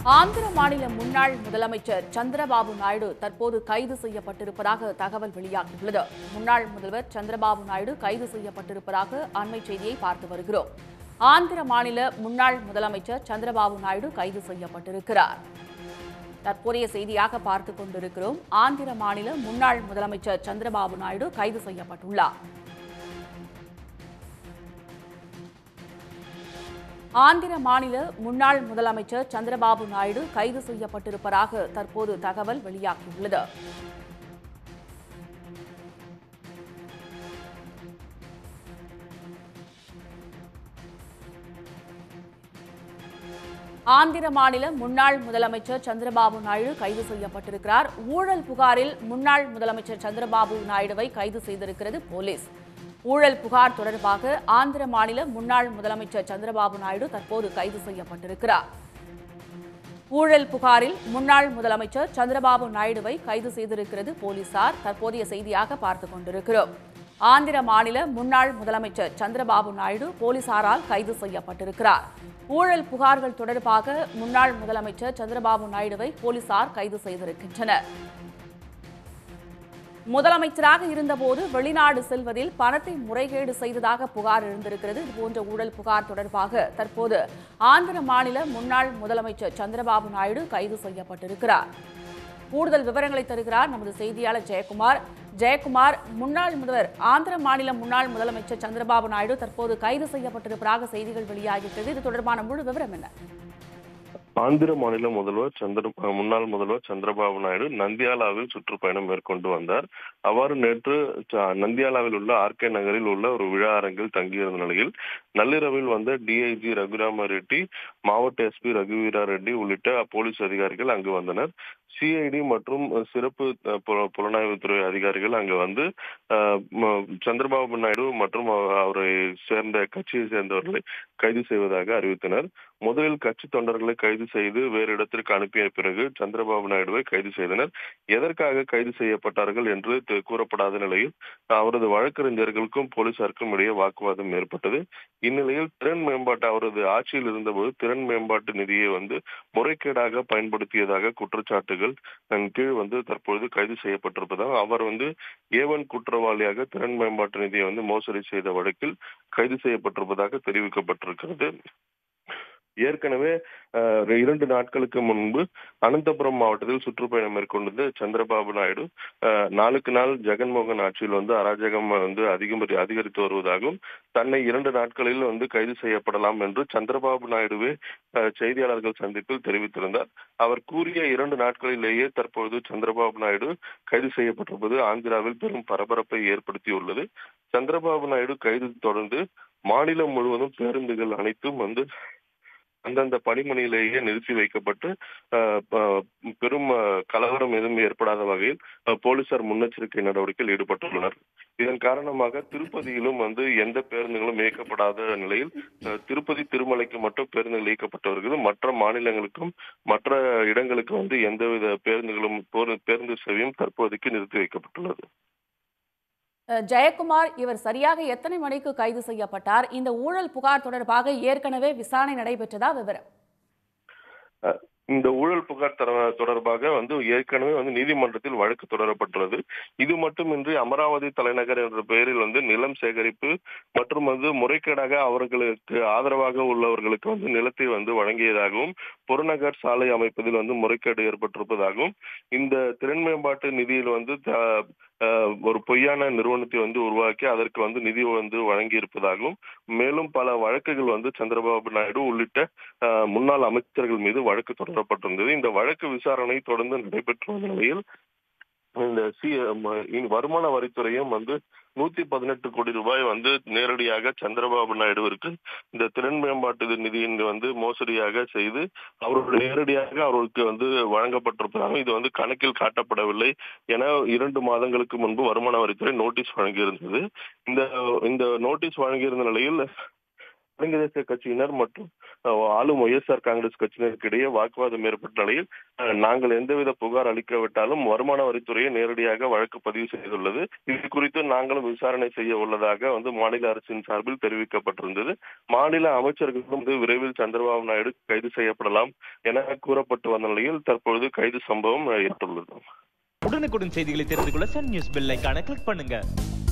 ஆந்திர மாநில முன்னாள் முதலமைச்சர் சந்திரபாபு நாயுடு தற்போது கைது செய்யப்பட்டிருப்பதாக தகவல் வெளியாகியுள்ளது முன்னாள் முதல்வர் சந்திரபாபு நாயுடு கைது செய்யப்பட்டிருப்பதாக அண்மை செய்தியை பார்த்து வருகிறோம் ஆந்திர மாநில முன்னாள் முதலமைச்சர் சந்திரபாபு நாயுடு கைது செய்யப்பட்டிருக்கிறார் தற்போதைய செய்தியாக பார்த்துக் கொண்டிருக்கிறோம் ஆந்திர மாநில முன்னாள் முதலமைச்சர் சந்திரபாபு நாயுடு கைது செய்யப்பட்டுள்ளார் ஆந்திர மாநில முன்னாள் முதலமைச்சர் சந்திரபாபு நாயுடு கைது செய்யப்பட்டிருப்பதாக தற்போது தகவல் வெளியாகியுள்ளது ஆந்திர மாநில முன்னாள் முதலமைச்சர் சந்திரபாபு நாயுடு கைது செய்யப்பட்டிருக்கிறார் ஊழல் புகாரில் முன்னாள் முதலமைச்சர் சந்திரபாபு நாயுடுவை கைது செய்திருக்கிறது போலீஸ் ஊழல் புகார் தொடர்பாக ஆந்திர மாநில முன்னாள் முதலமைச்சர் சந்திரபாபு நாயுடு தற்போது கைது செய்யப்பட்டிருக்கிறார் ஊழல் புகாரில் முன்னாள் முதலமைச்சர் சந்திரபாபு நாயுடுவை கைது செய்திருக்கிறது போலீசார் தற்போதைய செய்தியாக பார்த்துக் கொண்டிருக்கிறோம் ஆந்திர மாநில முன்னாள் முதலமைச்சர் சந்திரபாபு நாயுடு போலீசாரால் கைது செய்யப்பட்டிருக்கிறார் ஊழல் புகார்கள் தொடர்பாக முன்னாள் முதலமைச்சர் சந்திரபாபு நாயுடுவை போலீசார் கைது செய்திருக்கின்றனர் முதலமைச்சராக இருந்தபோது வெளிநாடு செல்வதில் பணத்தை முறைகேடு செய்ததாக புகார் எழுந்திருக்கிறது இதுபோன்ற ஊழல் புகார் தொடர்பாக தற்போது ஆந்திர மாநில முன்னாள் முதலமைச்சர் சந்திரபாபு நாயுடு கைது செய்யப்பட்டிருக்கிறார் கூடுதல் விவரங்களை தருகிறார் நமது செய்தியாளர் ஜெயக்குமார் ஜெயக்குமார் முன்னாள் முதல்வர் ஆந்திர மாநில முன்னாள் முதலமைச்சர் சந்திரபாபு நாயுடு தற்போது கைது செய்யப்பட்டிருப்பதாக செய்திகள் வெளியாகியிருக்கிறது இது தொடர்பான முழு விவரம் என்ன ஆந்திர மாநில முதல்வர் சந்திர முன்னாள் முதல்வர் சந்திரபாபு நாயுடு நந்தியாலாவில் சுற்றுப்பயணம் மேற்கொண்டு வந்தார் அவ்வாறு நேற்று ச- நந்தியாலாவில் உள்ள ஆர்கே நகரில் உள்ள ஒரு விழா அரங்கில் தங்கியிருந்த நிலையில் நள்ளிரவில் வந்த டிஐஜி ரகுராம ரெட்டி மாவட்ட எஸ்பி ரகுவீரா ரெட்டி உள்ளிட்ட போலீஸ் அதிகாரிகள் அங்கு வந்தனர் சிஐடி மற்றும் சிறப்பு அஹ், பு- புலனாய்வுத்துறை அதிகாரிகள் அங்கு வந்து அஹ், ம- சந்திரபாபு நாயுடு மற்றும் அவ- அவரை சேர்ந்த கட்சியை சேர்ந்தவர்களை கைது செய்வதாக அறிவித்தனர் முதலில் கட்சி தொண்டர்களை கைது செய்து வேறு இடத்திற்கு அனுப்பிய பிறகு சந்திரபாபு நாயுடுவை கைது செய்தனர் எதற்காக கைது செய்யப்பட்டார்கள் என்று தெ- கூறப்படாத நிலையில் அவரது வழக்கறிஞர்களுக்கும் போலீசாருக்கும் இடையே வாக்குவாதம் ஏற்பட்டது இந்நிலையில் திறன் மேம்பாட்டு அவரது ஆட்சியில் இருந்தபோது திறன் மேம்பாட்டு நிதியை வந்து முறைகேடாக பயன்படுத்தியதாக குற்றச்சாட்டுகள் தன் கீழ் வந்து தற்பொழுது கைது செய்யப்பட்டிருப்பதாக அவர் வந்து ஏவன் குற்றவாளியாக திறன் மேம்பாட்டு நிதியை வந்து மோசடி செய்த வழக்கில் கைது செய்யப்பட்டிருப்பதாக தெரிவிக்கப்பட்டிருக்கிறது ஏற்கனவே அஹ், இரண்டு நாட்களுக்கு முன்பு அனந்தபுரம் மாவட்டத்தில் சுற்றுப்பயணம் மேற்கொண்டது சந்திரபாபு நாயுடு அஹ், நாளுக்கு நாள் ஜெகன்மோகன் ஆட்சியில் வந்து அராஜகம் வந்து அதிகம் அதிகரித்து வருவதாகவும் தன்னை இரண்டு நாட்களில் வந்து கைது செய்யப்படலாம் என்று சந்திரபாபு நாயுடுவே அஹ், செய்தியாளர்கள் சந்திப்பில் தெரிவித்திருந்தார் அவர் கூறிய இரண்டு நாட்களிலேயே தற்பொழுது சந்திரபாபு நாயுடு கைது செய்யப்பட்டிருப்பது ஆந்திராவில் பெரும் பரபரப்பை ஏற்படுத்தியுள்ளது சந்திரபாபு நாயுடு கைது தொடர்ந்து மாநிலம் முழுவதும் பேருந்துகள் அனைத்தும் வந்து அந்தந்த பணிமனையிலேயே நிறுத்தி வைக்கப்பட்டு அஹ், ப- பெரும் அஹ், கலவரம் எதுவும் ஏற்படாத வகையில் அஹ், போலீசார் முன்னெச்சரிக்கை நடவடிக்கையில் ஈடுபட்டுள்ளனர் இதன் காரணமாக திருப்பதியிலும் வந்து எந்த பேருந்துகளும் இயக்கப்படாத நிலையில் அஹ், திருப்பதி திருமலைக்கு மட்டும் பேருந்துகள் இயக்கப்பட்டு வருகிறது மற்ற மாநிலங்களுக்கும் மற்ற இடங்களுக்கு வந்து எந்தவித பேருந்துகளும் போரு- பேருந்து சேவையும் தற்போதைக்கு நிறுத்தி வைக்கப்பட்டுள்ளது அஹ், ஜெயக்குமார் இவர் சரியாக எத்தனை மணிக்கு கைது செய்யப்பட்டார் இந்த ஊழல் புகார் தொடர்பாக ஏற்கனவே விசாரணை நடைபெற்றதா விவரம் இந்த ஊழல் புகார் தர- தொடர்பாக வந்து ஏற்கனவே வந்து நீதிமன்றத்தில் வழக்கு தொடரப்பட்டுள்ளது இது மட்டுமின்றி அமராவதி தலைநகர் என்ற பெயரில் வந்து நிலம் சேகரிப்பு மற்றும் வந்து முறைகேடாக அவர்களுக்கு ஆதரவாக உள்ளவர்களுக்கு வந்து நிலத்தை வந்து வழங்கியதாகவும் புறநகர் சாலை அமைப்பதில் வந்து முறைகேடு ஏற்பட்டிருப்பதாகவும் இந்த திறன் மேம்பாட்டு நிதியில் வந்து த- அஹ், ஒரு பொய்யான நிறுவனத்தை வந்து உருவாக்கி அதற்கு வந்து நிதி வந்து வழங்கி இருப்பதாகவும் மேலும் பல வழக்குகள் வந்து சந்திரபாபு நாயுடு உள்ளிட்ட அஹ், முன்னாள் அமைச்சர்கள் மீது வழக்கு தொடரப்பட்டிருந்தது இந்த வழக்கு விசாரணை தொடர்ந்து நடைபெற்று வந்த நிலையில் இந்த சி ம- இ- வருமான வரித்துறையும் வந்து நூத்தி பதினெட்டு கோடி ரூபாய் வந்து நேரடியாக சந்திரபாபு நாயுடுவிற்கு இந்த திறன் மேம்பாட்டு நிதியின் வந்து மோசடியாக செய்து அவர்கள் நேரடியாக அவர்களுக்கு வந்து வழங்கப்பட்டிருப்பதாகவும் இது வந்து கணக்கில் காட்டப்படவில்லை என இரண்டு மாதங்களுக்கு முன்பு வருமான வரித்துறை நோட்டீஸ் வழங்கியிருந்தது இந்த இந்த நோட்டீஸ் வழங்கியிருந்த நிலையில் தெலுங்கு தேச கட்சியினர் மற்றும் அஹ், ஆளும் ஒய்எஸ்ஆர் காங்கிரஸ் கட்சியினருக்கு இடையே வாக்குவாதம் ஏற்பட்ட நிலையில் அஹ், நாங்கள் எந்தவித புகார் அளிக்காவிட்டாலும் வருமான வரித்துறையை நேரடியாக வழக்கு பதிவு செய்துள்ளது இது குறித்து நாங்களும் விசாரணை செய்ய உள்ளதாக வந்து மாநில அரசின் சார்பில் தெரிவிக்கப்பட்டிருந்தது மாநில அமைச்சர்களும் வந்து விரைவில் சந்திரபாபு நாயுடு கைது செய்யப்படலாம் என கூறப்பட்டு வந்த நிலையில் தற்பொழுது கைது சம்பவம் ஏற்பட்டுள்ளது உடனுக்குடன் செய்திகளை தெரிந்து கொள்ள சன் நியூஸ் பெல் ஐகானை கிளிக் பண்ணுங்க